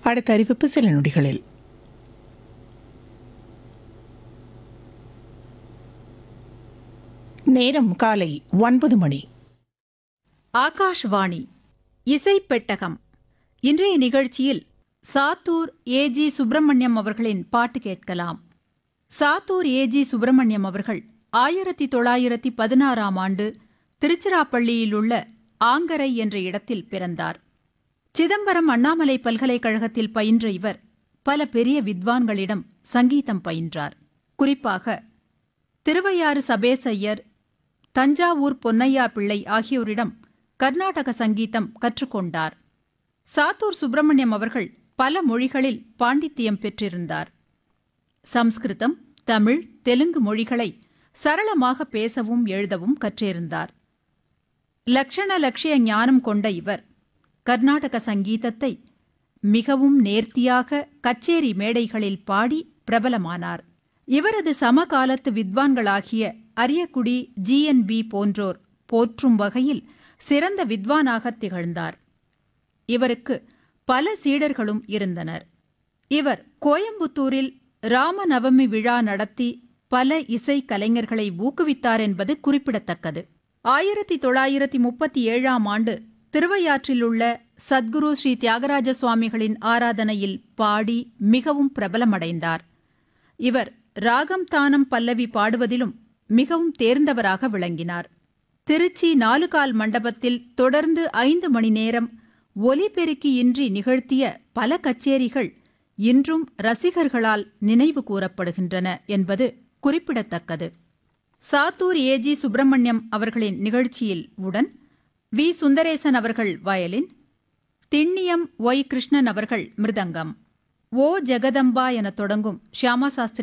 அடுத்த அறிவிப்பு சில நொடிகளில் நேரம் காலை ஒன்பது மணி ஆகாஷ்வாணி இசை பெட்டகம் இன்றைய நிகழ்ச்சியில் சாத்தூர் ஏஜி சுப்பிரமணியம் அவர்களின் பாட்டு கேட்கலாம் சாத்தூர் ஏஜி சுப்பிரமணியம் அவர்கள் ஆயிரத்தி தொள்ளாயிரத்தி பதினாறாம் ஆண்டு திருச்சிராப்பள்ளியில் உள்ள ஆங்கரை என்ற இடத்தில் பிறந்தார் சிதம்பரம் அண்ணாமலை பல்கலைக்கழகத்தில் பயின்ற இவர் பல பெரிய வித்வான்களிடம் சங்கீதம் பயின்றார் குறிப்பாக திருவையாறு சபேசையர் தஞ்சாவூர் பொன்னையா பிள்ளை ஆகியோரிடம் கர்நாடக சங்கீதம் கற்றுக்கொண்டார் சாத்தூர் சுப்பிரமணியம் அவர்கள் பல மொழிகளில் பாண்டித்தியம் பெற்றிருந்தார் சம்ஸ்கிருதம் தமிழ் தெலுங்கு மொழிகளை சரளமாக பேசவும் எழுதவும் கற்றிருந்தார் லக்ஷண லட்சிய ஞானம் கொண்ட இவர் கர்நாடக சங்கீதத்தை மிகவும் நேர்த்தியாக கச்சேரி மேடைகளில் பாடி பிரபலமானார் இவரது சமகாலத்து வித்வான்களாகிய அரியக்குடி ஜிஎன்பி போன்றோர் போற்றும் வகையில் சிறந்த வித்வானாக திகழ்ந்தார் இவருக்கு பல சீடர்களும் இருந்தனர் இவர் கோயம்புத்தூரில் ராமநவமி விழா நடத்தி பல இசை கலைஞர்களை ஊக்குவித்தார் என்பது குறிப்பிடத்தக்கது ஆயிரத்தி தொள்ளாயிரத்தி முப்பத்தி ஏழாம் ஆண்டு திருவையாற்றில் உள்ள சத்குரு ஸ்ரீ தியாகராஜ சுவாமிகளின் ஆராதனையில் பாடி மிகவும் பிரபலமடைந்தார் இவர் ராகம் தானம் பல்லவி பாடுவதிலும் மிகவும் தேர்ந்தவராக விளங்கினார் திருச்சி நாலுகால் மண்டபத்தில் தொடர்ந்து ஐந்து மணி நேரம் ஒலிபெருக்கியின்றி நிகழ்த்திய பல கச்சேரிகள் இன்றும் ரசிகர்களால் நினைவு கூறப்படுகின்றன என்பது குறிப்பிடத்தக்கது சாத்தூர் ஏஜி சுப்பிரமணியம் அவர்களின் நிகழ்ச்சியில் உடன் வி சுந்தரேசன் அவர்கள் வயலின் திண்ணியம் ஒய் கிருஷ்ணன் அவர்கள் மிருதங்கம் ஓ ஜெகதம்பா என தொடங்கும் ஷியாமா சாஸ்திரி